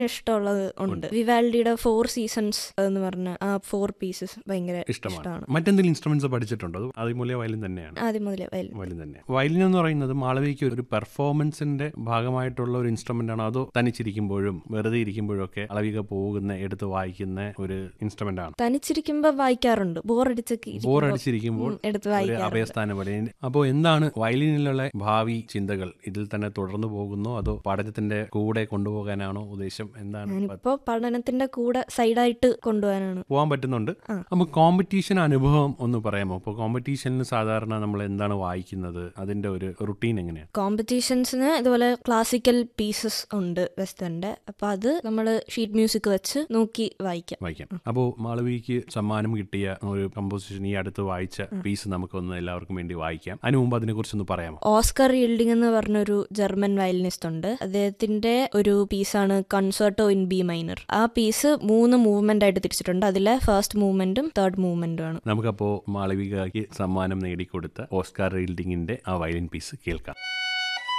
ഇഷ്ടമുള്ളത് ഉണ്ട് വിവാൽഡിയുടെ four seasons എന്ന് പറഞ്ഞ ആ ഫോർ പീസസ് ഭയങ്കര ഇഷ്ടമാണ് ഇഷ്ടമാണ് മറ്റെന്തെങ്കിലും ഇൻസ്ട്രുമെന്റ്സ് പഠിച്ചിട്ടുണ്ടോ അത് ആദ്യമൂല്യ വയലിൻ തന്നെയാണ് ആദ്യം മുതലേ വയലിൻ വയലിൻ തന്നെ വയലിൻ എന്ന് പറയുന്നത് മാളവികയ്ക്ക് ഒരു പെർഫോമൻസിന്റെ ഭാഗമായിട്ടുള്ള ഒരു ഇൻസ്ട്രുമെന്റ് ആണോ അതോ തനിച്ചിരിക്കുമ്പോഴും വെറുതെ ഇരിക്കുമ്പോഴും ഒക്കെ അളവിക പോകുന്ന എടുത്ത് വായിക്കുന്ന ഒരു ഇൻസ്ട്രുമെന്റ് ആണ് തനിച്ചിരിക്കുമ്പോ വായിക്കാറുണ്ട് ബോറടിച്ചൊക്കെ ബോർ അടിച്ചിരിക്കുമ്പോൾ എടുത്ത് ഒരു വായിക്കാറുണ്ട് അഭയസ്ഥാനം പോലെ അപ്പോൾ എന്താണ് വയലിനിലുള്ള ഭാവി ചിന്തകൾ ഇതിൽ തന്നെ തുടർന്നു പോകുന്നോ അതോ പഠനത്തിന്റെ കൂടെ കൊണ്ടുപോകാനാണോ ഉദ്ദേശം എന്താണ് ഞാനിപ്പോ പഠനത്തിന്റെ കൂടെ സൈഡായിട്ട് കൊണ്ടുപോകാനാണ് പോകാൻ പറ്റുന്നുണ്ട് ആ. അപ്പോൾ കോമ്പറ്റീഷൻ അനുഭവം ഒന്ന് പറയാമോ അപ്പോൾ കോമ്പറ്റീഷനിൽ സാധാരണ നമ്മൾ എന്താണ് വായിക്കുന്നത് അതിന്റെ ഒരു റുട്ടീൻ എങ്ങനെയാണ് കോമ്പറ്റീഷൻസിന് ഇതുപോലെ ക്ലാസിക്കൽ പീസസ് ഉണ്ട് വെസ്റ്റേണിന്റെ അപ്പൊ അത് നമ്മൾ ഷീറ്റ് മ്യൂസിക് വെച്ച് നോക്കി വായിക്കാം വായിക്കാം അപ്പോൾ മാളവിക്ക് സമ്മാനം കിട്ടിയ ഒരു കമ്പോസിഷൻ ഈ അടുത്ത് വായിച്ച പീസ് നമുക്കൊന്ന് എല്ലാവർക്കും വേണ്ടി വായിക്കാം അതിനു മുമ്പ് അതിനെക്കുറിച്ചൊന്ന് പറയാമോ ഓസ്കർ ഈൽഡിംഗ് എന്ന് പറഞ്ഞൊരു ജർമ്മൻ വയലിനിസ്റ്റ് ഉണ്ട് അദ്ദേഹത്തിന്റെ ഒരു പീസാണ് കൺസേർട്ടോ ഇൻ ബി മൈനർ ആ പീസ് മൂന്ന് മൂവ്മെന്റ് ആയിട്ട് തിരിച്ചിട്ടുണ്ട് അതിലെ ഫസ്റ്റ് മൂവ്മെന്റും തേർഡ് മൂവ്മെന്റും ആണ് നമുക്കപ്പോൾ മാളവികയ്ക്ക് സമ്മാനം നേടിക്കൊടുത്ത ഓസ്കാർ റീൽഡിങ്ങിന്റെ ആ വയലിൻ പീസ് കേൾക്കാം